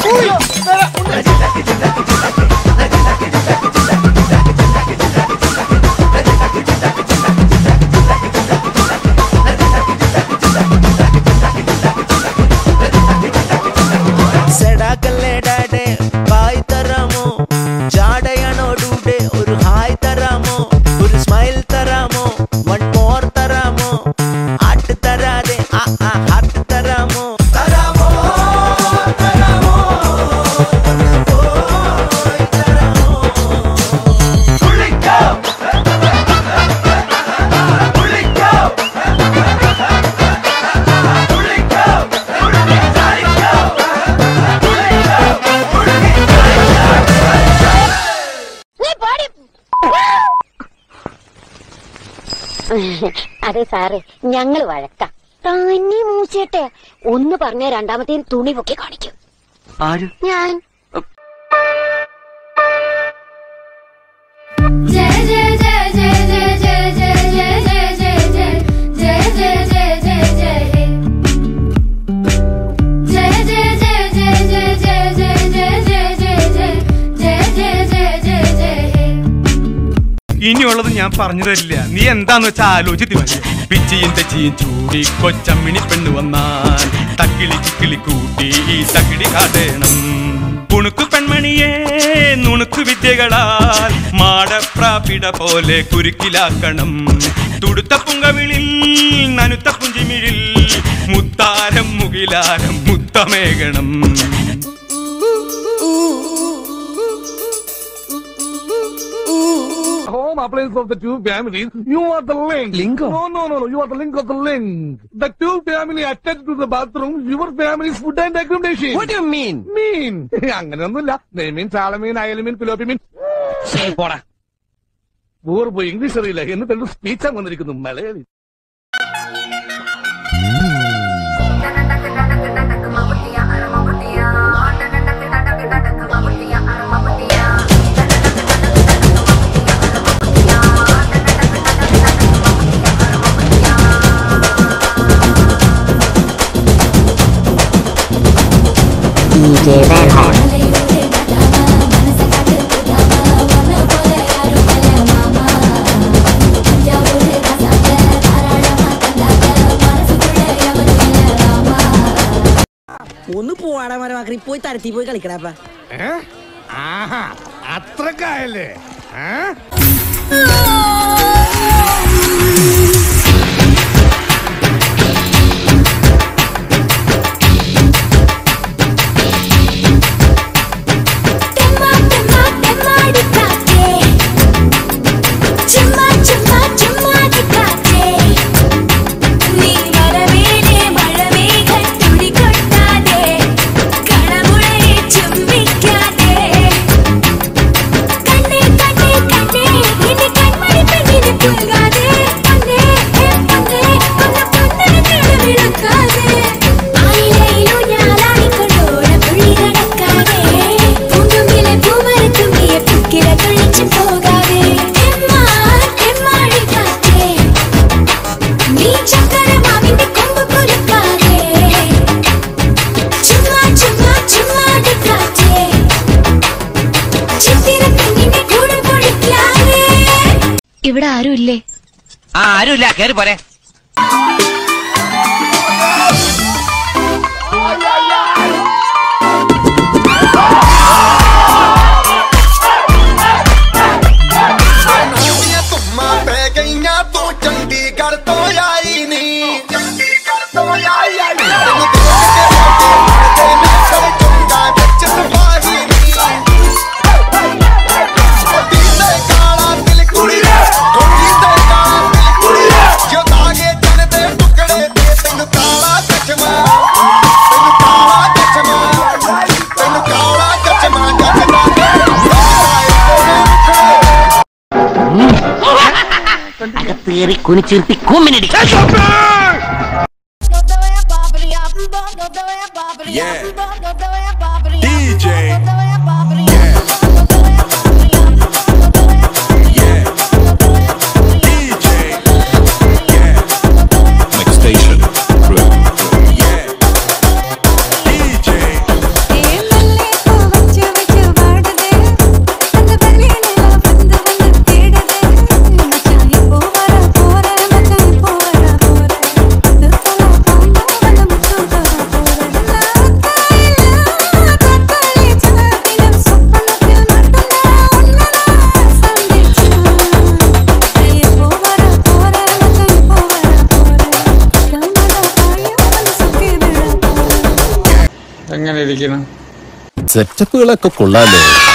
സെടാക്കല്ലേ ഡാഡേ bye തരാമോ ജാടയാണോ dude ഒരു hi തരാമോ ഒരു സ്മൈൽ തരാമോ വൺ മോർ തരാമോ ആട്ട് തരാതെ ആ ആ ഹാർട്ട് തരാമോ തരാമോ തരാമോ അതെ സാറേ ഞങ്ങൾ വഴക്കാം തന്നെ മൂച്ചേട്ടെ ഒന്ന് പറഞ്ഞ രണ്ടാമത്തെ തുണി പൊക്കി കാണിക്കും ആര് ഞാൻ जय जय जय जय जय जय जय जय जय जय जय जय जय जय जय जय हे जय जय जय जय जय जय जय जय जय जय जय जय जय जय जय जय हे ഇനിയുള്ളത് ഞാൻ പറഞ്ഞു തരില്ല നീ എന്താന്ന് വെച്ചാ ആലോചിച്ച് മതി പിച്ചിയും തെച്ചിയും ചൂടി കൊച്ചമ്മിണി പെണ്ണ് വന്നാൽ തക്കിളി ചിക്കിളി കൂട്ടി തകിടി കാടേണം കുണുക്കു പെൺമണിയെ നുണുക്കു വിദ്യകളാൽ മാടപ്രാപിട പോലെ കുരുക്കിലാക്കണം തുടുത്ത പുങ്കവിളിൽ നനുത്ത പുഞ്ചിമിഴിൽ മുത്താരം മുകിലാരം മുത്തമേകണം home appliance of the two families, you are the link. Link? No, no, no, no. You are the link of the link. The two family attached to the bathroom, your family's food and accommodation. What do you mean? mean? അങ്ങനെയൊന്നുമില്ല നെയ്മീൻ ചാളമീൻ അയലമീൻ പിലോപ്പി മീൻ പോടാ പൂർവ്വ English അറിയില്ല എന്നിട്ട് ഒരു speech വന്നിരിക്കുന്നു മലയാളി ഒന്ന് പോവാടാ മരമാക്കി പോയി തരത്തി പോയി കളിക്കടാപ്പ ആഹാ അത്രക്കായല്ലേ തെമ്മാ തെമ്മാ തെമ്മാടിക്കാറ്റേ ചുമ്മാ ചുമ്മാ ചുമ്മാടിക്കാറ്റേ നീ വരവേലേ മഴമേഘത്തുടി കൊട്ടാതെ കടമുഴയെ ചുംബിക്കാതെ കണ്ണേ കണ്ണേ കണ്ണേ എന്റെ കൺമണി പെണ്ണിനെ പുൽകാതെ പൊന്നേ ഏ പൊന്നേ കൊന്ന പൊന്നിനെ കിടവിളക്കാതെ ആയിലയിലു ഞാലാടിക്കൊണ്ടോട പുള്ളി നടക്കാതെ പൂങ്കുങ്കിലെ പൂമരത്തുമ്പിയെ പുക്കില തുള്ളിച്ചു പോകാതെ എമ്മാ എമ്മാടിക്കാറ്റേ നീ ചക്കരമാവിന്റെ കൊമ്പ് കുലുക്കാതെ ചുമ്മാ ചുമ്മാ ചുമ്മാടിക്കാറ്റേ ചിത്തിര പെണ്ണിനെ കൂടെ പൊളിക്കാതെ ഇവിടെ ആരും ഇല്ലേ ആ ആരുമില്ല കേറി പോരെ ਤੁਮਾ ਪੈ ਗਈਆਂ ਤੂੰ ਚੰਡੀਗੜ੍ਹ ਤੋਂ ਆਈ ਨੀ ਚੰਡੀਗੜ੍ਹ ਤੋਂ ਆਈ ਆਈ ਤੈਨੂੰ ਦੇਖ ਕੇ ਤੇ ਮੈਂ ਕਰ ਚੁੰਗਾ ਵਿੱਚ ਸਵਾਹੀ ਨੀ ਛੋਟੀ ਤੇ ਕਾਲਾ ਦਿਲ ਕੁੜੀ ਛੋਟੀ ਤੇ ਕਾਲਾ ਦਿਲ ਕੁੜੀ ਜੋ ਦਾਗੇ ਜਨ ਦੇ ਟੁਕੜੇ ਤੇ ਤੈਨੂੰ ਕਾਲਾ ਚਸ਼ਮਾ ਤੈਨੂੰ ਕਾਲਾ ਚਸ਼ਮਾ ਤੈਨੂੰ ਕਾਲਾ ਚਸ਼ਮਾ ਜੱਟਦਾ അകത്തേറി കുനിച്ചിരുത്തി കൂമിനടിക്കും ഏ മല്ലേ എങ്ങനെ ഇരിക്കണം സെറ്റപ്പുകളൊക്കെ കൊള്ളാലോ